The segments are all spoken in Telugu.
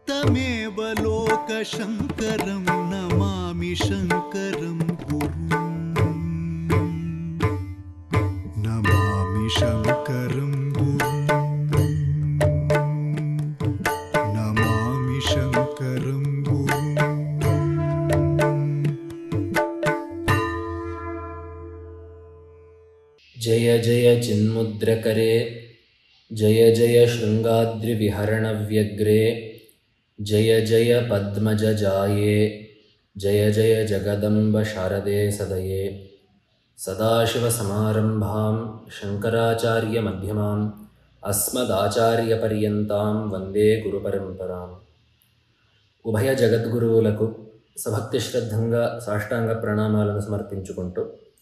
तमेव लोकशङ्करं नमामि शङ्करं गुरुम् नमामि शङ्करं गुरुम् नमामि शङ्करं गुरुम् जय जय चिन्मुद्रकरे जय जय शृङ्गाद्रिविहरणव्यग्रे जय जय पद्मजजाये जय जय जगदम्ब शारदे सदये सदाशिवसमारम्भां शङ्कराचार्यमध्यमाम् अस्मदाचार्यपर्यन्तां వందే గురుపరంపరాం ఉభయ జగద్గురువులకు సభక్తి శ్రద్ధంగా సాష్టాంగ ప్రణామాలను సమర్పించుకుంటూ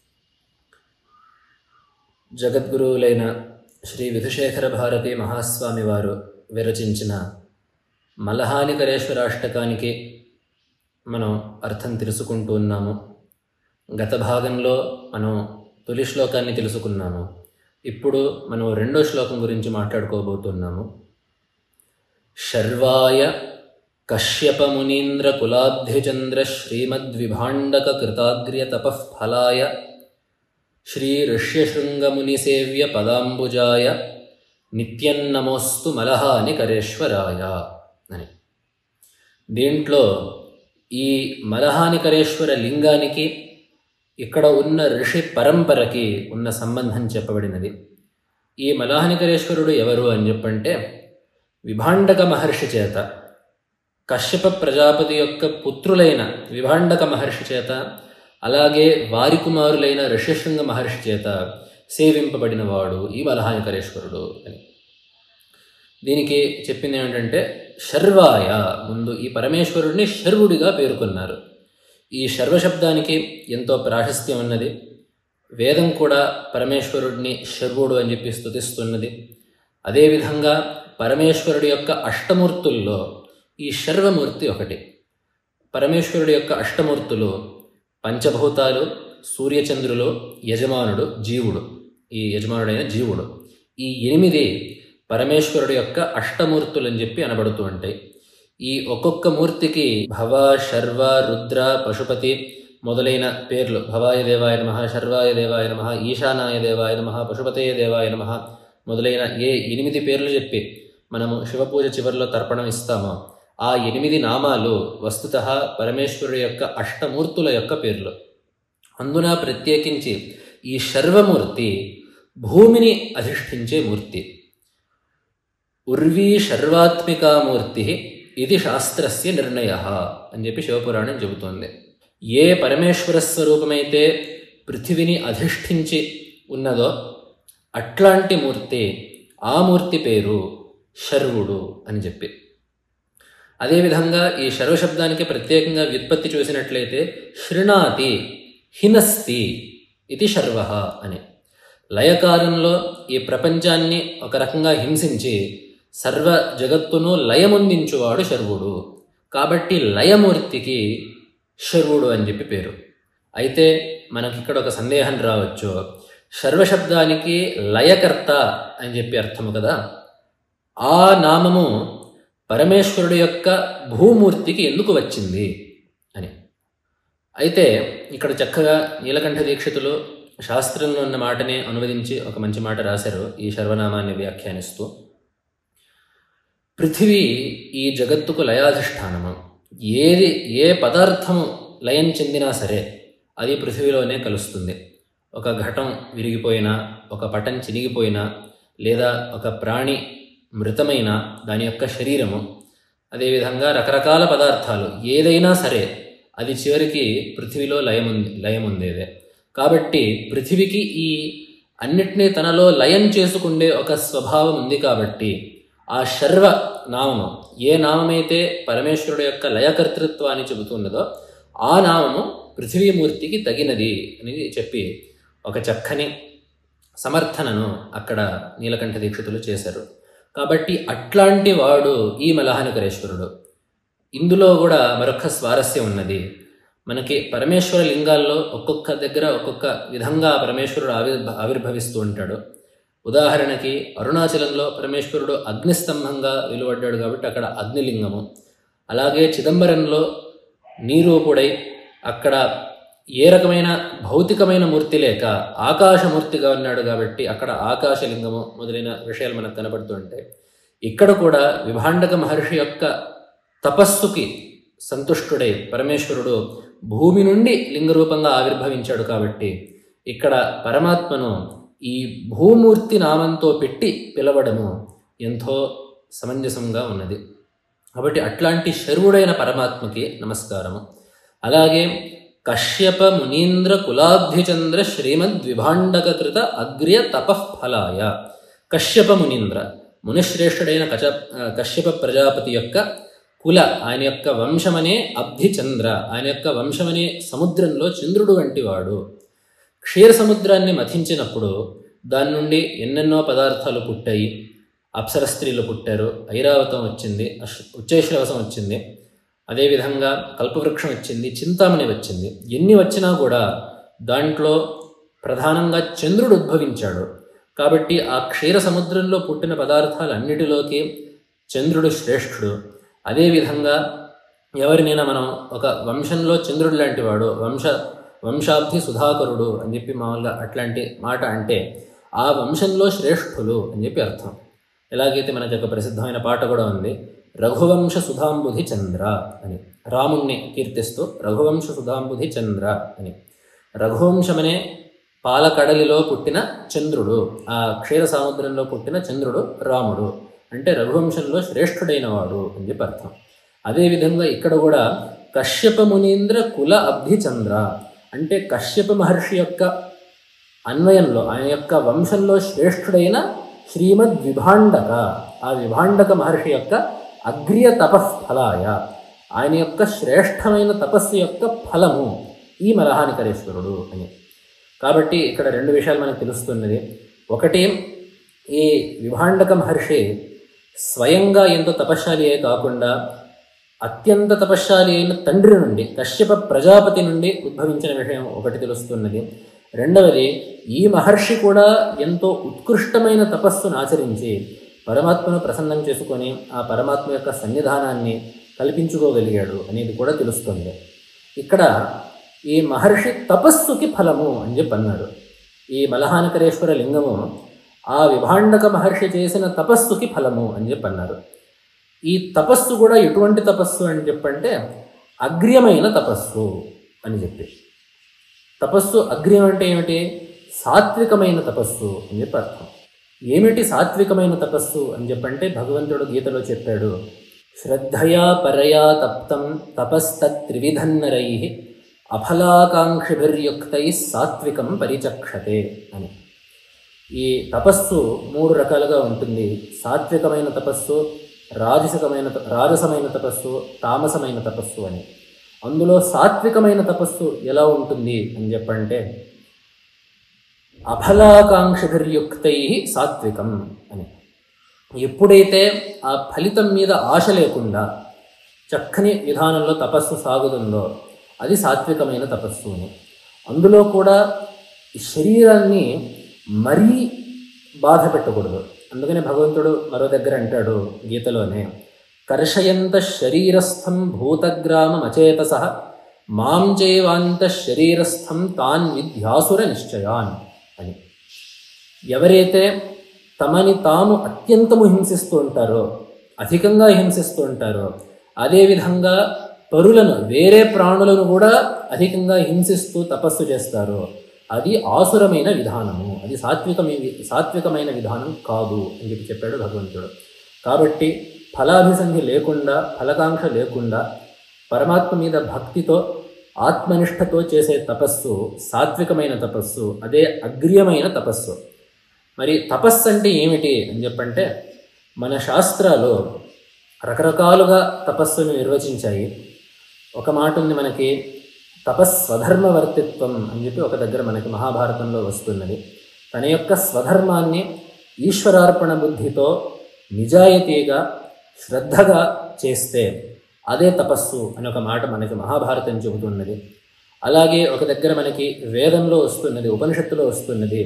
జగద్గురువులైన శ్రీ విధుశేఖర భారతి మహాస్వామి వారు విరచించిన మలహానికరేశ్వరాష్టకానికి మనం అర్థం తెలుసుకుంటూ ఉన్నాము గత భాగంలో మనం తొలి శ్లోకాన్ని తెలుసుకున్నాము ఇప్పుడు మనం రెండో శ్లోకం గురించి మాట్లాడుకోబోతున్నాము శర్వాయ కశ్యపమునీంద్ర కులాబ్ధిచంద్ర శ్రీమద్విభాండక కృతాగ్ర్య తపఃఫలాయ శ్రీ ఋష్యశృంగమునిసేవ్య పదాంబుజాయ నిత్యం నమోస్తు మలహాని కరేశ్వరాయ అని దీంట్లో ఈ మలహానికరేశ్వర లింగానికి ఇక్కడ ఉన్న ఋషి పరంపరకి ఉన్న సంబంధం చెప్పబడినది ఈ మలహానికరేశ్వరుడు ఎవరు అని చెప్పంటే విభాండక మహర్షి చేత కశ్యప ప్రజాపతి యొక్క పుత్రులైన విభాండక మహర్షి చేత అలాగే వారి కుమారులైన ఋష్యశృంగ మహర్షి చేత సేవింపబడిన వాడు ఈ మలహానికరేశ్వరుడు అని దీనికి చెప్పింది ఏమిటంటే శర్వాయ ముందు ఈ పరమేశ్వరుడిని శర్వుడిగా పేర్కొన్నారు ఈ శర్వశబ్దానికి ఎంతో ప్రాశస్త్యం ఉన్నది వేదం కూడా పరమేశ్వరుడిని శర్వుడు అని చెప్పి స్తుతిస్తున్నది అదేవిధంగా పరమేశ్వరుడి యొక్క అష్టమూర్తుల్లో ఈ శర్వమూర్తి ఒకటి పరమేశ్వరుడి యొక్క అష్టమూర్తులు పంచభూతాలు సూర్యచంద్రులు యజమానుడు జీవుడు ఈ యజమానుడైన జీవుడు ఈ ఎనిమిది పరమేశ్వరుడు యొక్క అష్టమూర్తులు అని చెప్పి అనబడుతూ ఉంటాయి ఈ ఒక్కొక్క మూర్తికి భవ శర్వ రుద్ర పశుపతి మొదలైన పేర్లు భవాయ దేవాయ నమ శర్వాయ దేవాయ నమ ఈశానాయ దేవాయ నమ పశుపతయ దేవాయ నమ మొదలైన ఏ ఎనిమిది పేర్లు చెప్పి మనము శివపూజ చివరిలో తర్పణం ఇస్తామో ఆ ఎనిమిది నామాలు వస్తుత పరమేశ్వరుడు యొక్క అష్టమూర్తుల యొక్క పేర్లు అందున ప్రత్యేకించి ఈ శర్వమూర్తి భూమిని అధిష్ఠించే మూర్తి ఉర్వీ శర్వాత్మికామూర్తి ఇది శాస్త్రస్య నిర్ణయ అని చెప్పి శివపురాణం చెబుతోంది ఏ పరమేశ్వర స్వరూపమైతే పృథివిని అధిష్ఠించి ఉన్నదో అట్లాంటి మూర్తి ఆ మూర్తి పేరు శర్వుడు అని చెప్పి అదేవిధంగా ఈ శర్వశబ్దానికి ప్రత్యేకంగా వ్యుత్పత్తి చూసినట్లయితే శృణాతి హినస్తి ఇది శర్వ అని లయకాలంలో ఈ ప్రపంచాన్ని ఒక రకంగా హింసించి సర్వ జగత్తును లయముందించువాడు శర్వుడు కాబట్టి లయమూర్తికి శర్వుడు అని చెప్పి పేరు అయితే మనకి ఇక్కడ ఒక సందేహం రావచ్చు శర్వశబ్దానికి లయకర్త అని చెప్పి అర్థము కదా ఆ నామము పరమేశ్వరుడు యొక్క భూమూర్తికి ఎందుకు వచ్చింది అని అయితే ఇక్కడ చక్కగా నీలకంఠ దీక్షితులు శాస్త్రంలో ఉన్న మాటనే అనువదించి ఒక మంచి మాట రాశారు ఈ సర్వనామాన్ని వ్యాఖ్యానిస్తూ పృథివీ ఈ జగత్తుకు లయాధిష్టానము ఏది ఏ పదార్థము లయం చెందినా సరే అది పృథివీలోనే కలుస్తుంది ఒక ఘటం విరిగిపోయినా ఒక పటం చినిగిపోయినా లేదా ఒక ప్రాణి మృతమైన దాని యొక్క శరీరము అదేవిధంగా రకరకాల పదార్థాలు ఏదైనా సరే అది చివరికి పృథివీలో లయముంది లయముందేదే కాబట్టి పృథివికి ఈ అన్నిటినీ తనలో లయం చేసుకుండే ఒక స్వభావం ఉంది కాబట్టి ఆ శర్వ నామము ఏ నామమైతే పరమేశ్వరుడు యొక్క లయకర్తృత్వాన్ని చెబుతున్నదో ఆ నామము పృథివీమూర్తికి తగినది అని చెప్పి ఒక చక్కని సమర్థనను అక్కడ నీలకంఠ దీక్షితులు చేశారు కాబట్టి అట్లాంటి వాడు ఈ మలహానికరేశ్వరుడు ఇందులో కూడా మరొక స్వారస్యం ఉన్నది మనకి పరమేశ్వర లింగాల్లో ఒక్కొక్క దగ్గర ఒక్కొక్క విధంగా పరమేశ్వరుడు ఆవిర్ ఆవిర్భవిస్తూ ఉంటాడు ఉదాహరణకి అరుణాచలంలో పరమేశ్వరుడు అగ్నిస్తంభంగా వెలువడ్డాడు కాబట్టి అక్కడ అగ్నిలింగము అలాగే చిదంబరంలో నీరూపుడై అక్కడ ఏ రకమైన భౌతికమైన మూర్తి లేక ఆకాశమూర్తిగా ఉన్నాడు కాబట్టి అక్కడ ఆకాశలింగము మొదలైన విషయాలు మనకు కనబడుతుంటాయి ఇక్కడ కూడా విభాండక మహర్షి యొక్క తపస్సుకి సంతుష్టుడై పరమేశ్వరుడు భూమి నుండి లింగరూపంగా ఆవిర్భవించాడు కాబట్టి ఇక్కడ పరమాత్మను ఈ భూమూర్తి నామంతో పెట్టి పిలవడము ఎంతో సమంజసంగా ఉన్నది కాబట్టి అట్లాంటి శరువుడైన పరమాత్మకి నమస్కారము అలాగే కశ్యప మునీంద్ర కులాబ్ధిచంద్ర శ్రీమద్ విభాండకృత అగ్ర్య తపఃఫలాయ కశ్యప మునీంద్ర మునిశ్రేష్ఠుడైన కచ కశ్యప ప్రజాపతి యొక్క కుల ఆయన యొక్క వంశమనే అబ్ధిచంద్ర ఆయన యొక్క వంశమనే సముద్రంలో చంద్రుడు వంటి వాడు క్షీర సముద్రాన్ని మథించినప్పుడు దాని నుండి ఎన్నెన్నో పదార్థాలు పుట్టాయి అప్సర స్త్రీలు పుట్టారు ఐరావతం వచ్చింది అశ్ ఉచ్చేశ్రవసం వచ్చింది అదేవిధంగా కల్పవృక్షం వచ్చింది చింతామణి వచ్చింది ఎన్ని వచ్చినా కూడా దాంట్లో ప్రధానంగా చంద్రుడు ఉద్భవించాడు కాబట్టి ఆ క్షీర సముద్రంలో పుట్టిన పదార్థాలన్నిటిలోకి చంద్రుడు శ్రేష్ఠుడు అదేవిధంగా ఎవరినైనా మనం ఒక వంశంలో చంద్రుడు లాంటి వాడు వంశ వంశాబ్ది సుధాకరుడు అని చెప్పి మామూలుగా అట్లాంటి మాట అంటే ఆ వంశంలో శ్రేష్ఠులు అని చెప్పి అర్థం ఎలాగైతే మనకి ఒక ప్రసిద్ధమైన పాట కూడా ఉంది రఘువంశ సుధాంబుధి చంద్ర అని రాముణ్ణి కీర్తిస్తూ రఘువంశ సుధాంబుధి చంద్ర అని రఘువంశమనే పాలకడలిలో పుట్టిన చంద్రుడు ఆ క్షీర సముద్రంలో పుట్టిన చంద్రుడు రాముడు అంటే రఘువంశంలో శ్రేష్ఠుడైన వాడు అని చెప్పి అర్థం అదేవిధంగా ఇక్కడ కూడా కశ్యప మునీంద్ర కుల అబ్ధి చంద్ర అంటే కశ్యప మహర్షి యొక్క అన్వయంలో ఆయన యొక్క వంశంలో శ్రేష్ఠుడైన శ్రీమద్ విభాండక ఆ విభాండక మహర్షి యొక్క అగ్ర్య తపఃఫలాయ ఆయన యొక్క శ్రేష్టమైన తపస్సు యొక్క ఫలము ఈ మలహానికరేశ్వరుడు అని కాబట్టి ఇక్కడ రెండు విషయాలు మనకు తెలుస్తున్నది ఒకటి ఈ విభాండక మహర్షి స్వయంగా ఎంతో తపశ్శాలియే కాకుండా అత్యంత తపశ్శాలి అయిన తండ్రి నుండి కశ్యప ప్రజాపతి నుండి ఉద్భవించిన విషయం ఒకటి తెలుస్తున్నది రెండవది ఈ మహర్షి కూడా ఎంతో ఉత్కృష్టమైన తపస్సును ఆచరించి పరమాత్మను ప్రసన్నం చేసుకొని ఆ పరమాత్మ యొక్క సన్నిధానాన్ని కల్పించుకోగలిగాడు అనేది కూడా తెలుస్తుంది ఇక్కడ ఈ మహర్షి తపస్సుకి ఫలము అని చెప్పి అన్నాడు ఈ మలహానకరేశ్వర లింగము ఆ విభాండక మహర్షి చేసిన తపస్సుకి ఫలము అని చెప్పి అన్నారు ఈ తపస్సు కూడా ఎటువంటి తపస్సు అని చెప్పంటే అగ్ర్యమైన తపస్సు అని చెప్పి తపస్సు అగ్ర్యం అంటే ఏమిటి సాత్వికమైన తపస్సు అని చెప్పి అర్థం ఏమిటి సాత్వికమైన తపస్సు అని చెప్పంటే భగవంతుడు గీతలో చెప్పాడు శ్రద్ధయా పరయా తప్తం తపస్తత్రివిధన్నరై అఫలాకాంక్షిభిర్యుక్తై సాత్వికం పరిచక్షతే అని ఈ తపస్సు మూడు రకాలుగా ఉంటుంది సాత్వికమైన తపస్సు రాజసికమైన త- రాజసమైన తపస్సు తామసమైన తపస్సు అని అందులో సాత్వికమైన తపస్సు ఎలా ఉంటుంది అని చెప్పంటే అఫలాకాంక్షిభిర్యుక్తై సాత్వికం అని ఎప్పుడైతే ఆ ఫలితం మీద ఆశ లేకుండా చక్కని విధానంలో తపస్సు సాగుతుందో అది సాత్వికమైన తపస్సు అని అందులో కూడా ఈ శరీరాన్ని మరీ బాధ పెట్టకూడదు అందుకనే భగవంతుడు మరో దగ్గర అంటాడు గీతలోనే కర్షయంత శరీరస్థం భూతగ్రామమచేతస మాం చైవాంత శరీరస్థం తాన్ విద్యాసుర నిశ్చయాన్ అని ఎవరైతే తమని తాము అత్యంతము హింసిస్తూ ఉంటారో అధికంగా హింసిస్తూ ఉంటారో అదేవిధంగా పరులను వేరే ప్రాణులను కూడా అధికంగా హింసిస్తూ తపస్సు చేస్తారో అది ఆసురమైన విధానము అది సాత్వికమైన సాత్వికమైన విధానం కాదు అని చెప్పి చెప్పాడు భగవంతుడు కాబట్టి ఫలాభిసంధి లేకుండా ఫలకాంక్ష లేకుండా పరమాత్మ మీద భక్తితో ఆత్మనిష్టతో చేసే తపస్సు సాత్వికమైన తపస్సు అదే అగ్ర్యమైన తపస్సు మరి తపస్సు అంటే ఏమిటి అని చెప్పంటే మన శాస్త్రాలు రకరకాలుగా తపస్సును నిర్వచించాయి ఒక మాట ఉంది మనకి తపస్వధర్మవర్తిత్వం అని చెప్పి ఒక దగ్గర మనకి మహాభారతంలో వస్తున్నది తన యొక్క స్వధర్మాన్ని ఈశ్వరార్పణ బుద్ధితో నిజాయితీగా శ్రద్ధగా చేస్తే అదే తపస్సు అని ఒక మాట మనకి మహాభారతం చెబుతున్నది అలాగే ఒక దగ్గర మనకి వేదంలో వస్తున్నది ఉపనిషత్తులో వస్తున్నది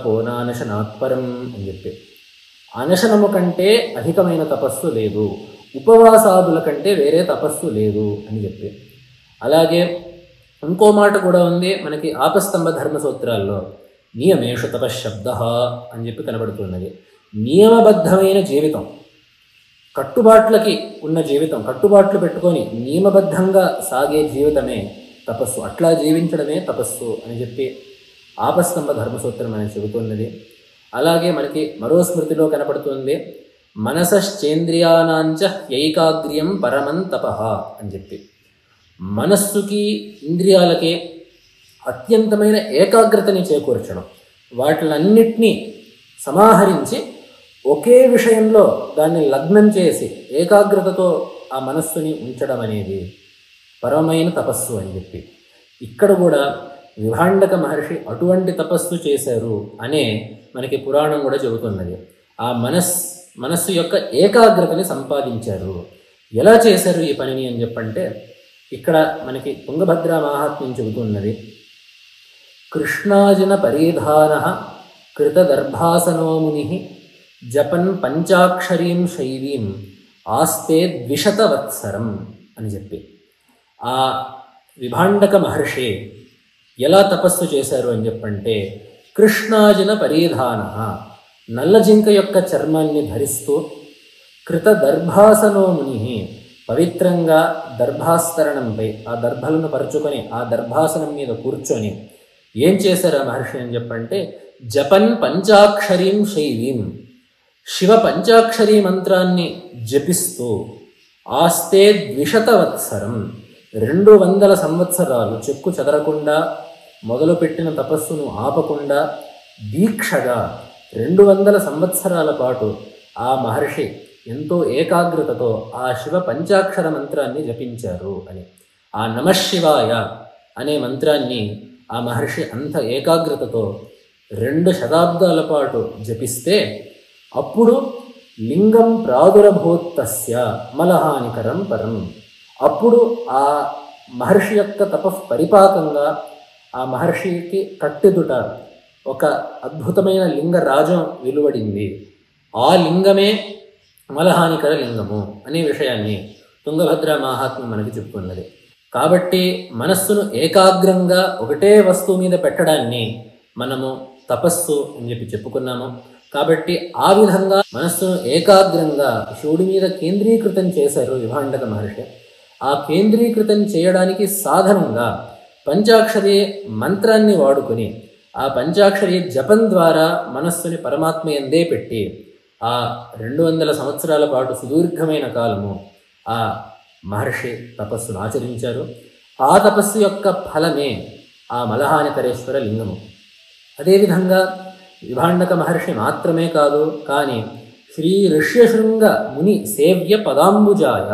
తపోనానశనాత్పరం అని చెప్పి అనశనము కంటే అధికమైన తపస్సు లేదు ఉపవాసాదుల కంటే వేరే తపస్సు లేదు అని చెప్పి అలాగే ఇంకో మాట కూడా ఉంది మనకి ఆపస్తంభ ధర్మ సూత్రాల్లో నియమేషు తపశబ్ద అని చెప్పి కనబడుతున్నది నియమబద్ధమైన జీవితం కట్టుబాట్లకి ఉన్న జీవితం కట్టుబాట్లు పెట్టుకొని నియమబద్ధంగా సాగే జీవితమే తపస్సు అట్లా జీవించడమే తపస్సు అని చెప్పి ఆపస్తంభ ధర్మసూత్రం అని చెబుతున్నది అలాగే మనకి మరో స్మృతిలో కనపడుతుంది మనసశ్చేంద్రియానాంచ యైకాగ్ర్యం పరమం తపః అని చెప్పి మనస్సుకి ఇంద్రియాలకి అత్యంతమైన ఏకాగ్రతని చేకూర్చడం వాటిలన్నిటినీ సమాహరించి ఒకే విషయంలో దాన్ని లగ్నం చేసి ఏకాగ్రతతో ఆ మనస్సుని ఉంచడం అనేది పరమైన తపస్సు అని చెప్పి ఇక్కడ కూడా విభాండక మహర్షి అటువంటి తపస్సు చేశారు అనే మనకి పురాణం కూడా చెబుతున్నది ఆ మనస్ మనస్సు యొక్క ఏకాగ్రతని సంపాదించారు ఎలా చేశారు ఈ పనిని అని చెప్పంటే ఇక్కడ మనకి తుంగభద్ర మాహాత్మ్యం చెబుతున్నది కృష్ణాజన పరిధాన కృతదర్భాసనో ముని జపన్ పంచాక్షరీం శైవీం ఆస్తే ద్విశతవత్సరం అని చెప్పి ఆ విభాండక మహర్షి ఎలా తపస్సు చేశారు అని చెప్పంటే కృష్ణాజన పరిధాన నల్ల జింక యొక్క చర్మాన్ని ధరిస్తూ కృత దర్భాసనో ముని పవిత్రంగా దర్భాస్తరణంపై ఆ దర్భలను పరుచుకొని ఆ దర్భాసనం మీద కూర్చొని ఏం చేశారు ఆ మహర్షి అని చెప్పంటే జపన్ పంచాక్షరీం శైవీం శివ పంచాక్షరీ మంత్రాన్ని జపిస్తూ ఆస్తే ద్విశతవత్సరం రెండు వందల సంవత్సరాలు చెక్కు చెదరకుండా మొదలుపెట్టిన తపస్సును ఆపకుండా దీక్షగా రెండు వందల సంవత్సరాల పాటు ఆ మహర్షి ఎంతో ఏకాగ్రతతో ఆ శివ పంచాక్షర మంత్రాన్ని జపించారు అని ఆ నమశివాయ అనే మంత్రాన్ని ఆ మహర్షి అంత ఏకాగ్రతతో రెండు శతాబ్దాల పాటు జపిస్తే అప్పుడు లింగం ప్రాదురభూతస్య మలహానికరం పరం అప్పుడు ఆ మహర్షి యొక్క తపః పరిపాకంగా ఆ మహర్షికి కట్టెదుట ఒక అద్భుతమైన లింగ రాజం వెలువడింది ఆ లింగమే మలహానికర లింగము అనే విషయాన్ని తుంగభద్ర మహాత్మ్యం మనకి చెప్పుకున్నది కాబట్టి మనస్సును ఏకాగ్రంగా ఒకటే వస్తువు మీద పెట్టడాన్ని మనము తపస్సు అని చెప్పి చెప్పుకున్నాము కాబట్టి ఆ విధంగా మనస్సును ఏకాగ్రంగా శివుడి మీద కేంద్రీకృతం చేశారు విభాండక మహర్షి ఆ కేంద్రీకృతం చేయడానికి సాధనంగా పంచాక్షరి మంత్రాన్ని వాడుకొని ఆ పంచాక్షరి జపం ద్వారా మనస్సుని పరమాత్మ ఎందే పెట్టి ఆ రెండు వందల సంవత్సరాల పాటు సుదీర్ఘమైన కాలము ఆ మహర్షి తపస్సును ఆచరించారు ఆ తపస్సు యొక్క ఫలమే ఆ మలహానికరేశ్వర లింగము అదేవిధంగా విభాండక మహర్షి మాత్రమే కాదు కానీ శ్రీ ఋష్యశృంగ ముని సేవ్య పదాంబుజాయ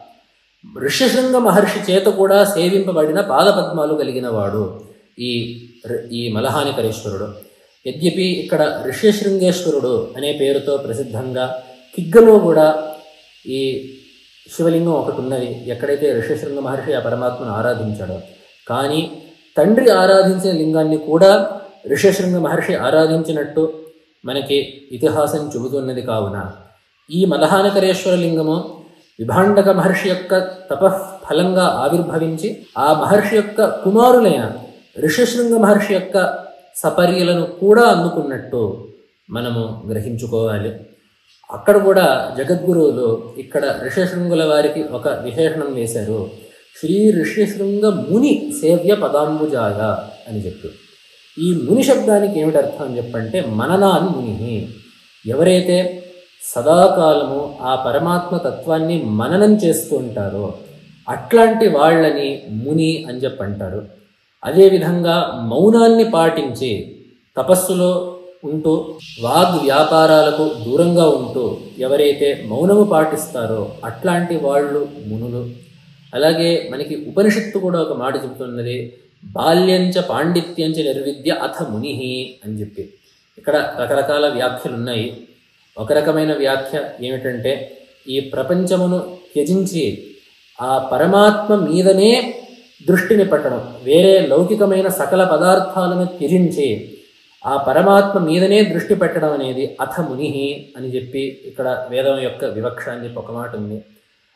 ఋష్యశృంగ మహర్షి చేత కూడా సేవింపబడిన పాదపద్మాలు కలిగిన వాడు ఈ ర- ఈ మలహానికరేశ్వరుడు యద్యపి ఇక్కడ ఋష్యశృంగేశ్వరుడు అనే పేరుతో ప్రసిద్ధంగా కిగ్గలో కూడా ఈ శివలింగం ఒకటి ఉన్నది ఎక్కడైతే ఋష్యశృంగ మహర్షి ఆ పరమాత్మను ఆరాధించాడో కానీ తండ్రి ఆరాధించిన లింగాన్ని కూడా ఋష్యశృంగ మహర్షి ఆరాధించినట్టు మనకి ఇతిహాసం చెబుతున్నది కావున ఈ మలహానకరేశ్వర లింగము విభాండక మహర్షి యొక్క తపః ఫలంగా ఆవిర్భవించి ఆ మహర్షి యొక్క కుమారులైన ఋషశృంగ మహర్షి యొక్క సపర్యలను కూడా అందుకున్నట్టు మనము గ్రహించుకోవాలి అక్కడ కూడా జగద్గురువులు ఇక్కడ ఋషశృంగుల వారికి ఒక విశేషణం వేశారు శ్రీ ఋష్యశృంగ ముని సేవ్య పదాంబుజాయ అని చెప్పి ఈ ముని శబ్దానికి ఏమిటి అర్థం అని చెప్పంటే మననాన్ ముని ఎవరైతే సదాకాలము ఆ పరమాత్మ తత్వాన్ని మననం చేస్తూ ఉంటారో అట్లాంటి వాళ్ళని ముని అని చెప్పి అంటారు అదేవిధంగా మౌనాన్ని పాటించి తపస్సులో ఉంటూ వాగ్ వ్యాపారాలకు దూరంగా ఉంటూ ఎవరైతే మౌనము పాటిస్తారో అట్లాంటి వాళ్ళు మునులు అలాగే మనకి ఉపనిషత్తు కూడా ఒక మాట చెబుతున్నది బాల్యంచ పాండిత్యంచ నిర్విద్య అథ ముని అని చెప్పి ఇక్కడ రకరకాల వ్యాఖ్యలు ఉన్నాయి ఒక రకమైన వ్యాఖ్య ఏమిటంటే ఈ ప్రపంచమును త్యజించి ఆ పరమాత్మ మీదనే దృష్టిని పెట్టడం వేరే లౌకికమైన సకల పదార్థాలను త్యజించి ఆ పరమాత్మ మీదనే దృష్టి పెట్టడం అనేది అథ ముని అని చెప్పి ఇక్కడ వేదం యొక్క వివక్ష అని చెప్పి ఒక మాట ఉంది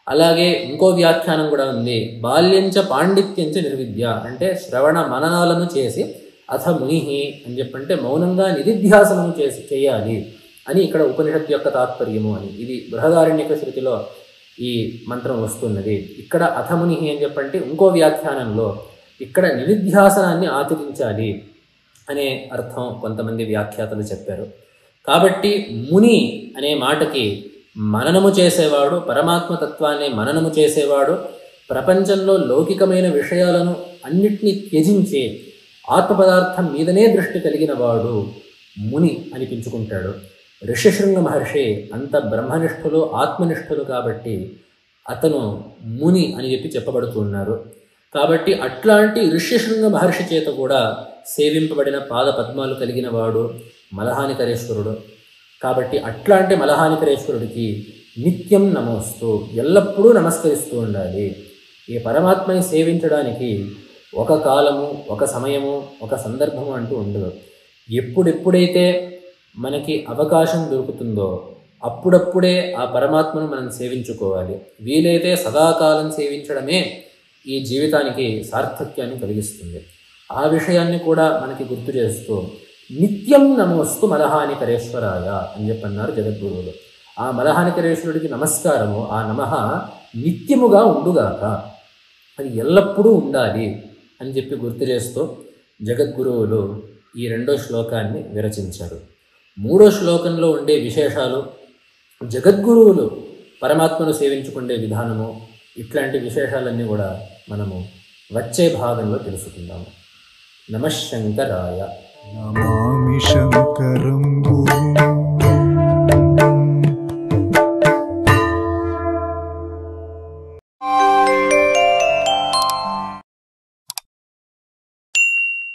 అలాగే ఇంకో వ్యాఖ్యానం కూడా ఉంది బాల్యంచ పాండిత్యంచ నిర్విద్య అంటే శ్రవణ మననాలను చేసి అథ ముని అని చెప్పంటే మౌనంగా నిధిధ్యాసనం చేసి చేయాలి అని ఇక్కడ ఉపనిషత్తు యొక్క తాత్పర్యము అని ఇది బృహదారణ్యక శృతిలో ఈ మంత్రం వస్తున్నది ఇక్కడ అథముని అని చెప్పంటే ఇంకో వ్యాఖ్యానంలో ఇక్కడ నిధిధ్యాసనాన్ని ఆచరించాలి అనే అర్థం కొంతమంది వ్యాఖ్యాతలు చెప్పారు కాబట్టి ముని అనే మాటకి మననము చేసేవాడు పరమాత్మ తత్వాన్ని మననము చేసేవాడు ప్రపంచంలో లౌకికమైన విషయాలను అన్నిటినీ త్యజించి ఆత్మ పదార్థం మీదనే దృష్టి కలిగిన వాడు ముని అనిపించుకుంటాడు ఋషిశృంగ మహర్షి అంత బ్రహ్మనిష్ఠులు ఆత్మనిష్ఠులు కాబట్టి అతను ముని అని చెప్పి చెప్పబడుతున్నారు కాబట్టి అట్లాంటి ఋష్యశృంగ మహర్షి చేత కూడా సేవింపబడిన పాద పద్మాలు కలిగిన వాడు మలహానికరేశ్వరుడు కాబట్టి అట్లాంటి మలహానికరేశ్వరుడికి నిత్యం నమోస్తూ ఎల్లప్పుడూ నమస్కరిస్తూ ఉండాలి ఈ పరమాత్మని సేవించడానికి ఒక కాలము ఒక సమయము ఒక సందర్భము అంటూ ఉండదు ఎప్పుడెప్పుడైతే మనకి అవకాశం దొరుకుతుందో అప్పుడప్పుడే ఆ పరమాత్మను మనం సేవించుకోవాలి వీలైతే సదాకాలం సేవించడమే ఈ జీవితానికి సార్థక్యాన్ని కలిగిస్తుంది ఆ విషయాన్ని కూడా మనకి గుర్తు చేస్తూ నిత్యం నమోస్తు మలహానికరేశ్వరాయ అని చెప్పన్నారు జగద్గురువులు ఆ మలహానికరేశ్వరుడికి నమస్కారము ఆ నమః నిత్యముగా ఉండుగాక అది ఎల్లప్పుడూ ఉండాలి అని చెప్పి గుర్తు చేస్తూ జగద్గురువులు ఈ రెండో శ్లోకాన్ని విరచించారు మూడో శ్లోకంలో ఉండే విశేషాలు జగద్గురువులు పరమాత్మను సేవించుకునే విధానము ఇట్లాంటి విశేషాలన్నీ కూడా మనము వచ్చే భాగంలో తెలుసుకుందాము నమశంకరాయ నమామి శంకరం గురుం